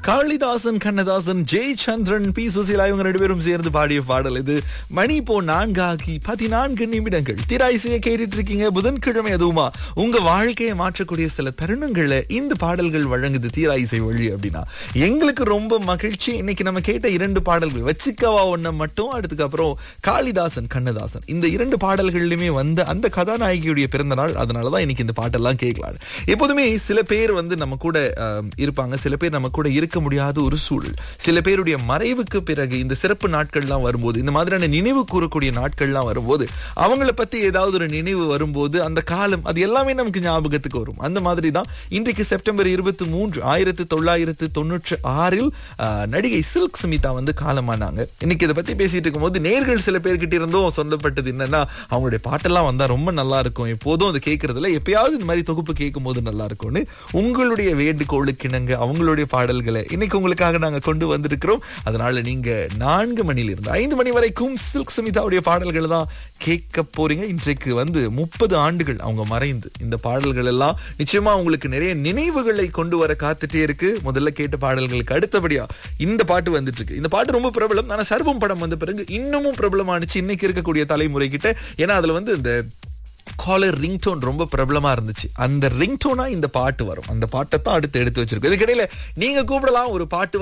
Kalidasan Kannadasan Jai Chandran P Susheela இவங்க ரெண்டு பேரும் சேர்ந்து பாடிய பாடல் இது மணி போ நான்காகி பதினான்கு நிமிடங்கள் திராய்சையை கேட்டுட்டு இருக்கீங்க புதன்கிழமை அதுவுமா உங்க வாழ்க்கையை மாற்றக்கூடிய சில தருணங்களை இந்த பாடல்கள் வழங்குது தீராயிசை வழி அப்படின்னா எங்களுக்கு ரொம்ப மகிழ்ச்சி இன்னைக்கு நம்ம கேட்ட இரண்டு பாடல்கள் வச்சிக்கவா ஒன்ன மட்டும் அடுத்துக்கு அப்புறம் காளிதாசன் கண்ணதாசன் இந்த இரண்டு பாடல்கள்லயுமே வந்து அந்த கதாநாயகியுடைய பிறந்த நாள் அதனாலதான் இன்னைக்கு இந்த பாட்டெல்லாம் கேட்கலாம் எப்போதுமே சில பேர் வந்து நம்ம கூட அஹ், இருப்பாங்க சில பேர் நம்ம கூட இருக்க முடியாத ஒரு சூழல் சில பேருடைய மறைவுக்கு பிறகு இந்த சிறப்பு நாட்கள்லாம் வரும்போது இந்த மாதிரியான நினைவு கூறக்கூடிய நாட்கள்லாம் வரும்போது அவங்கள பத்தி ஏதாவது ஒரு நினைவு வரும்போது அந்த காலம் அது எல்லாமே நமக்கு ஞாபகத்துக்கு வரும் அந்த மாதிரி தான் இன்றைக்கு செப்டம்பர் இருபத்தி மூன்று ஆயிரத்தி தொள்ளாயிரத்து தொண்ணூற்று ஆறில் அஹ், நடிகை சில்க் ஸ்மிதா வந்து காலமானாங்க இன்னைக்கு இதை பத்தி பேசிட்டு இருக்கும்போது நேர்கள் சில பேர்கிட்ட இருந்தும் சொல்லப்பட்டது என்னன்னா அவங்களுடைய பாட்டெல்லாம் வந்தா ரொம்ப நல்லா இருக்கும் எப்போதும் அது கேட்கறதுல எப்பயாவது இந்த மாதிரி தொகுப்பு கேட்கும் போது நல்லா இருக்கும்னு உங்களுடைய வேண்டுகோளுக்கு இணங்க அவங்களுடைய பாடல்களை இன்னைக்கு உங்களுக்காக நாங்க கொண்டு வந்திருக்கிறோம் அதனால நீங்க நான்கு மணில இருந்து ஐந்து மணி வரைக்கும் சில்க் சுமிதாவுடைய பாடல்கள் தான் கேட்க போறீங்க இன்றைக்கு வந்து முப்பது ஆண்டுகள் அவங்க மறைந்து இந்த பாடல்கள் எல்லாம் நிச்சயமா உங்களுக்கு நிறைய நினைவுகளை கொண்டு வர காத்துட்டே இருக்கு முதல்ல கேட்ட பாடல்களுக்கு அடுத்தபடியா இந்த பாட்டு வந்துட்டு இருக்கு இந்த பாட்டு ரொம்ப பிரபலம் ஆனா சர்வம் படம் வந்த பிறகு இன்னமும் பிரபலமானுச்சு இன்னைக்கு இருக்கக்கூடிய தலைமுறை கிட்ட ஏன்னா அதுல வந்து இந்த காலர் ரிங்டோன் ரொம்ப பிரபலமா இருந்துச்சு அந்த ரிங்டோனா இந்த பாட்டு வரும் அந்த பாட்டை தான் அடுத்து எடுத்து வச்சிருக்கோம் இதுக்கிடையில நீங்க கூப்பிடலாம் ஒரு பாட்டு